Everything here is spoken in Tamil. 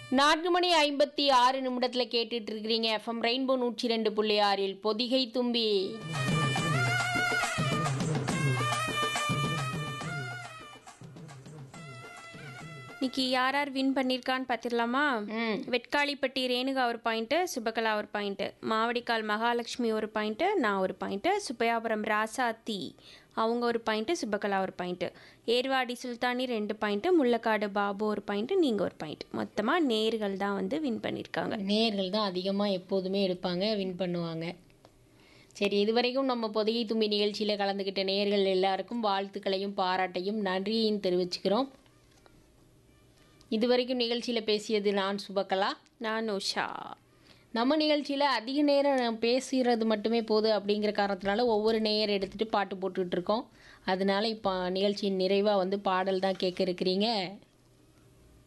நான்கு மணி ஐம்பத்தி ஆறு நிமிடத்தில் கேட்டுட்டு இருக்கிறீங்க எஃப்எம் ரெயின்போ நூற்றி ரெண்டு புள்ளி ஆறில் பொதிகை தும்பி இன்னைக்கு யார் யார் வின் பண்ணியிருக்கான்னு பார்த்துடலாமா ம் வெட்காளிப்பட்டி ரேணுகா ஒரு பாயிண்ட்டு சுபகலா ஒரு பாயிண்ட்டு மாவடிக்கால் மகாலட்சுமி ஒரு பாயிண்ட்டு நான் ஒரு பாயிண்ட்டு சுப்பையாபுரம் ராசாத்தி அவங்க ஒரு பாயிண்ட்டு சுபகலா ஒரு பாயிண்ட்டு ஏர்வாடி சுல்தானி ரெண்டு பாயிண்ட்டு முள்ளக்காடு பாபு ஒரு பாயிண்ட்டு நீங்கள் ஒரு பாயிண்ட் மொத்தமாக நேர்கள் தான் வந்து வின் பண்ணியிருக்காங்க நேர்கள் தான் அதிகமாக எப்போதுமே எடுப்பாங்க வின் பண்ணுவாங்க சரி இதுவரைக்கும் நம்ம பொதிகை தும்பி நிகழ்ச்சியில் கலந்துக்கிட்ட நேர்கள் எல்லாருக்கும் வாழ்த்துக்களையும் பாராட்டையும் நன்றியையும் தெரிவிச்சுக்கிறோம் இதுவரைக்கும் நிகழ்ச்சியில் பேசியது நான் சுபகலா நான் உஷா நம்ம நிகழ்ச்சியில் அதிக நேரம் பேசுகிறது மட்டுமே போதும் அப்படிங்கிற காரணத்தினால ஒவ்வொரு நேயர் எடுத்துகிட்டு பாட்டு போட்டுக்கிட்டு இருக்கோம் அதனால இப்போ நிகழ்ச்சியின் நிறைவாக வந்து பாடல் தான் கேட்க இருக்கிறீங்க